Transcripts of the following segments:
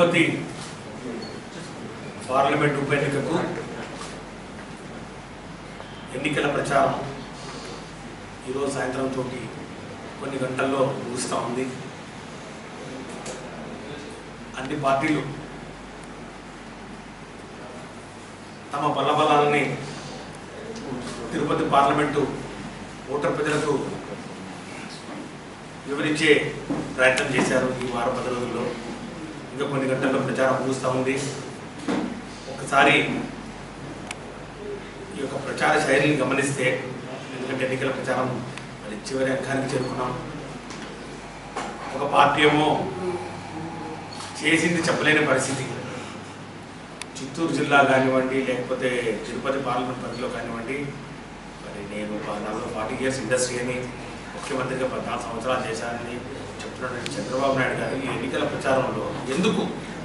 Tirupati parliament ఉప ఎన్నికకు ఎన్నికల ప్రచారం ఈరోజు సాయంత్రం తోటి కొన్ని గంటల్లో ముగుస్తూ ఉంది అన్ని పార్టీలు తమ బలబలాలని తిరుపతి పార్లమెంటు ఓటర్ ప్రజలకు వివరించే ప్రయత్నం చేశారు ఈ వారం పది రోజుల్లో ఇంకా కొన్ని గంటల్లో ప్రచారం ముగుస్తూ ఉంది ఒకసారి ఈ యొక్క ప్రచార శైలిని గమనిస్తే ఎందుకంటే ఎన్నికల ప్రచారం మరి చివరి అంకానికి చేరుకున్నాం ఒక పార్టీ ఏమో చేసింది చెప్పలేని పరిస్థితి చిత్తూరు జిల్లా కానివ్వండి లేకపోతే తిరుపతి పార్లమెంట్ పరిధిలో కానివ్వండి మరి నేను దాదాపు ఫార్టీ ఇయర్స్ ఇండస్ట్రీ అని ముఖ్యమంత్రిగా పద్నాలుగు సంవత్సరాలు చేశానని చెప్తున్నటువంటి చంద్రబాబు నాయుడు గారు ఈ ఎన్నికల ప్రచారంలో ఎందుకు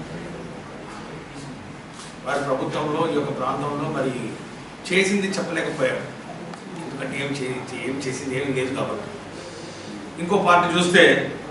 వారి ప్రభుత్వంలో ఈ యొక్క ప్రాంతంలో మరి చేసింది చెప్పలేకపోయారు ఎందుకంటే ఏం చే ఏం చేసింది ఏం లేదు కాబట్టి ఇంకో పార్టీ చూస్తే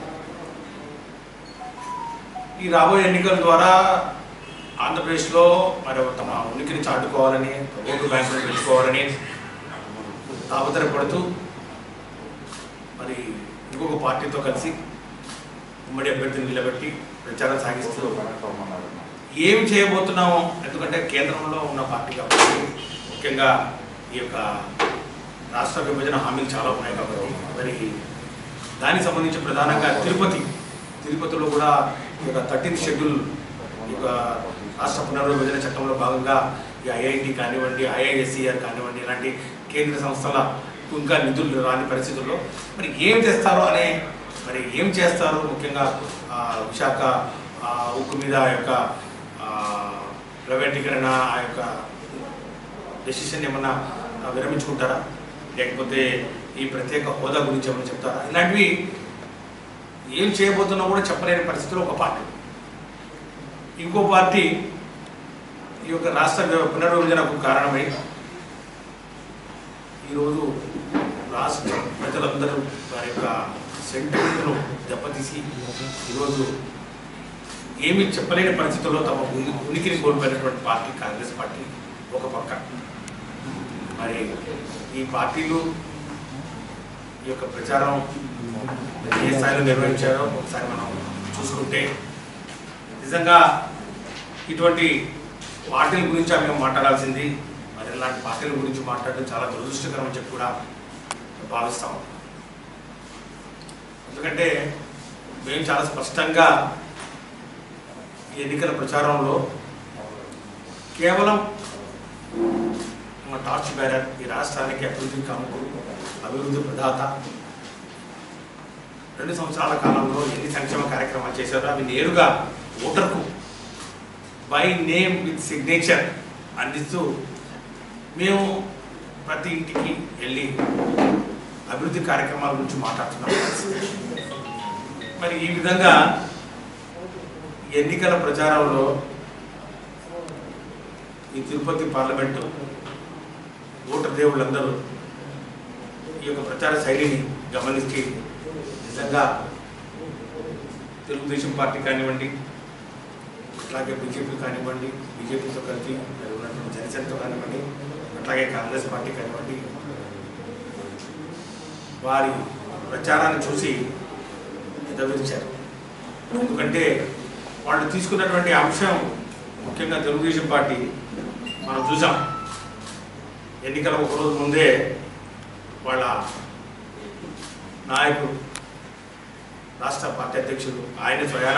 ఈ రాబోయే ఎన్నికల ద్వారా ఆంధ్రప్రదేశ్లో మరి తమ ఉనికిని చాటుకోవాలని ఓటు బ్యాంకును పెంచుకోవాలని తాపత్రపడుతూ మరి ఇంకొక పార్టీతో కలిసి ఉమ్మడి అభ్యర్థిని నిలబెట్టి ప్రచారం సాగిస్తూ ఏం చేయబోతున్నామో ఎందుకంటే కేంద్రంలో ఉన్న పార్టీ కాబట్టి ముఖ్యంగా ఈ యొక్క రాష్ట్ర విభజన హామీలు చాలా ఉన్నాయి కాబట్టి మరి దానికి సంబంధించి ప్రధానంగా తిరుపతి తిరుపతిలో కూడా ఈ యొక్క థర్టీన్త్ షెడ్యూల్ ఈ యొక్క రాష్ట్ర పునర్విభజన చట్టంలో భాగంగా ఈ ఐఐటి కానివ్వండి ఐఐఎస్సిఆర్ కానివ్వండి ఇలాంటి కేంద్ర సంస్థల ఇంకా నిధులు రాని పరిస్థితుల్లో మరి ఏం చేస్తారో అనే మరి ఏం చేస్తారు ముఖ్యంగా ఆ, విశాఖ ఆ, ఉక్కు మీద ఆ యొక్క ఆ, ప్రైవేటీకరణ ఆ యొక్క డెసిషన్ ఏమన్నా ఆ, విరమించుకుంటారా లేకపోతే ఈ ప్రత్యేక హోదా గురించి ఏమైనా చెప్తారా ఇలాంటివి ఏం చేయబోతున్నా కూడా చెప్పలేని పరిస్థితిలో ఒక పార్టీ ఇంకో పార్టీ ఈ యొక్క రాష్ట్ర వ్య- పునర్విభజనకు కారణమై ఈరోజు రాష్ట్ర ప్రజలందరూ వారి యొక్క సెంటిమెంట్ను దెబ్బతీసి ఈరోజు ఏమీ చెప్పలేని పరిస్థితుల్లో తమ ఉని- ఉనికిని కోల్పోయినటువంటి పార్టీ కాంగ్రెస్ పార్టీ ఒక పక్క మరి ఈ పార్టీలు ఈ యొక్క ప్రచారం ఏ స్థాయిలో నిర్వహించారో ఒకసారి మనం చూసుకుంటే నిజంగా ఇటువంటి పార్టీల గురించి మేము మాట్లాడాల్సింది మరి ఇలాంటి పార్టీల గురించి మాట్లాడడం చాలా దురదృష్టకరం అని చెప్పి కూడా భావిస్తాం ఎందుకంటే మేము చాలా స్పష్టంగా ఈ ఎన్నికల ప్రచారంలో కేవలం మా టార్చ్ బ్యారర్ ఈ రాష్ట్రానికి అభివృద్ధి కాముకుడు అభివృద్ధి ప్రదాత రెండు సంవత్సరాల కాలంలో ఎన్ని సంక్షేమ కార్యక్రమాలు చేశారో అవి నేరుగా ఓటర్కు బై నేమ్ విత్ సిగ్నేచర్ అందిస్తూ మేము ప్రతి ఇంటికి వెళ్ళి అభివృద్ధి కార్యక్రమాల గురించి మాట్లాడుతున్నాం మరి ఈ విధంగా ఎన్నికల ప్రచారంలో ఈ తిరుపతి పార్లమెంటు ఓటర్ దేవుళ్ళందరూ ఈ యొక్క ప్రచార శైలిని గమనించి నిజంగా తెలుగుదేశం పార్టీ కానివ్వండి అట్లాగే బీజేపీ కానివ్వండి బీజేపీతో కలిపి మరి ఉన్నటువంటి జనసేనతో కానివ్వండి అట్లాగే కాంగ్రెస్ పార్టీ కానివ్వండి వారి ప్రచారాన్ని చూసి ఎదవించారు ఎందుకంటే వాళ్ళు తీసుకున్నటువంటి అంశం ముఖ్యంగా తెలుగుదేశం పార్టీ మనం చూసాం ఎన్నికల ఒక రోజు ముందే వాళ్ళ నాయకుడు రాష్ట్ర పార్టీ అధ్యక్షుడు ఆయన స్వయాన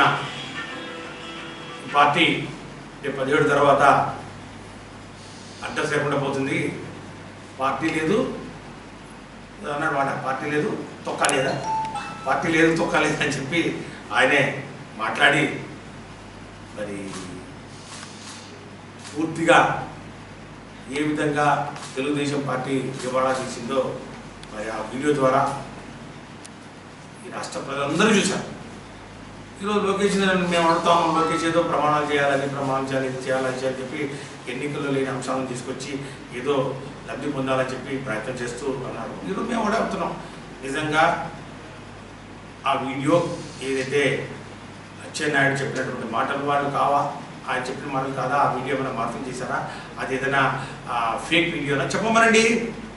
ఈ పార్టీ రేపు పదిహేడు తర్వాత అడ్రస్ లేకుండా పోతుంది పార్టీ లేదు అన్నాడు వాడ పార్టీ లేదు తొక్క లేదా పార్టీ లేదు తొక్క లేదు అని చెప్పి ఆయనే మాట్లాడి మరి పూర్తిగా ఏ విధంగా తెలుగుదేశం పార్టీ దివాళా చేసిందో మరి ఆ వీడియో ద్వారా ఈ రాష్ట్ర ప్రజలందరూ చూశారు ఈరోజు లోకేష్ గారిని మేము అడుగుతాము లోకేష్ ఏదో ప్రమాణాలు చేయాలని ప్రమాణం చేయాలి ఇది చేయాలని అని చెప్పి ఎన్నికల్లో లేని అంశాలను తీసుకొచ్చి ఏదో లబ్ధి పొందాలని చెప్పి ప్రయత్నం చేస్తూ అన్నారు ఈరోజు మేము కూడా అడుగుతున్నాం నిజంగా ఆ వీడియో ఏదైతే అచ్చెన్నాయుడు చెప్పినటువంటి మాటలు వాళ్ళు కావా ఆయన చెప్పిన మాటలు కాదా ఆ వీడియో ఏమైనా మార్పులు చేశారా అది ఏదైనా ఫేక్ వీడియోనా చెప్పమనండి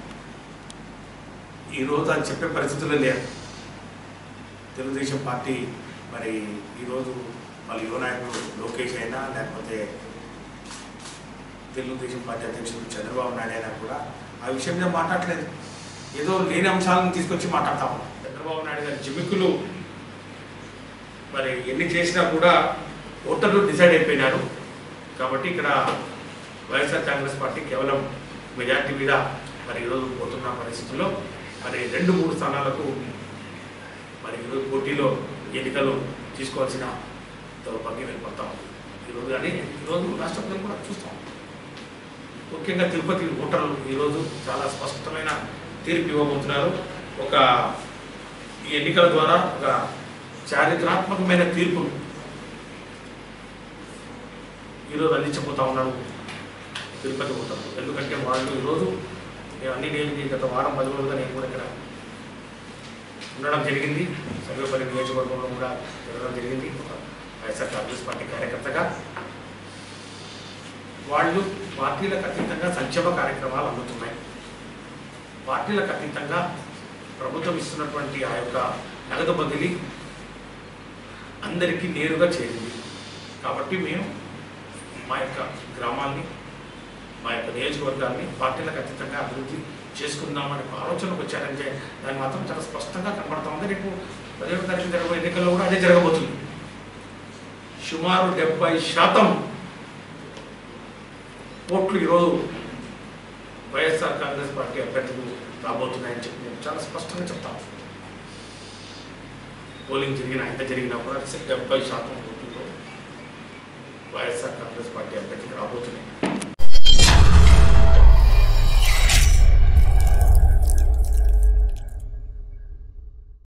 ఈరోజు అది చెప్పే పరిస్థితుల్లో లేరు తెలుగుదేశం పార్టీ మరి ఈరోజు మళ్ళీ యువ నాయకుడు లోకేష్ అయినా లేకపోతే తెలుగుదేశం పార్టీ అధ్యక్షుడు చంద్రబాబు నాయుడు అయినా కూడా ఆ విషయం మీద మాట్లాడలేదు ఏదో లేని అంశాలను తీసుకొచ్చి మాట్లాడతాము చంద్రబాబు నాయుడు గారి జిమ్మికులు మరి ఎన్ని చేసినా కూడా ఓటర్లు డిసైడ్ అయిపోయినారు కాబట్టి ఇక్కడ వైఎస్ఆర్ కాంగ్రెస్ పార్టీ కేవలం మెజార్టీ మీద మరి ఈరోజు పోతున్న పరిస్థితుల్లో మరి రెండు మూడు స్థానాలకు మరి ఈరోజు పోటీలో ఎన్నికలు తీసుకోవాల్సిన దౌర్భాగ్యం వెళ్ళిపోతాం ఈరోజు కానీ ఈరోజు రాష్ట్ర ప్రజలు కూడా చూస్తాం ముఖ్యంగా తిరుపతి ఓటర్లు ఈరోజు చాలా స్పష్టమైన తీర్పు ఇవ్వబోతున్నారు ఒక ఈ ఎన్నికల ద్వారా ఒక చారిత్రాత్మకమైన తీర్పును ఈరోజు అందించబోతా ఉన్నాడు తిరుపతి ఓటర్లు ఎందుకంటే వాళ్ళు ఈరోజు నేను అన్ని నేను గత వారం పది రోజులుగా నేను కూడా ఇక్కడ ఉండడం జరిగింది సర్వేపల్లి నియోజకవర్గంలో కూడా తిరగడం జరిగింది ఒక వైఎస్ఆర్ కాంగ్రెస్ పార్టీ కార్యకర్తగా వాళ్ళు పార్టీలకు అతీతంగా సంక్షేమ కార్యక్రమాలు అందుతున్నాయి పార్టీలకు అతీతంగా ప్రభుత్వం ఇస్తున్నటువంటి ఆ యొక్క నగదు బదిలీ అందరికీ నేరుగా చేరింది కాబట్టి మేము మా యొక్క గ్రామాల్ని మా యొక్క నియోజకవర్గాన్ని పార్టీలకు అతీతంగా అభివృద్ధి చేసుకుందామనే ఒక ఆలోచనకు వచ్చారంటే దాన్ని మాత్రం చాలా స్పష్టంగా కనబడతా ఉంది రేపు పదిహేడు తారీఖు జరగబోయే ఎన్నికల్లో కూడా అదే జరగబోతుంది సుమారు డెబ్బై శాతం ఓట్లు ఈరోజు వైఎస్ఆర్ కాంగ్రెస్ పార్టీ అభ్యర్థులు రాబోతున్నాయని చెప్పి నేను చాలా స్పష్టంగా చెప్తాను పోలింగ్ జరిగిన ఎంత జరిగినా కూడా డెబ్బై శాతం ఓట్లతో వైఎస్ఆర్ కాంగ్రెస్ పార్టీ అభ్యర్థికి రాబోతున్నాయి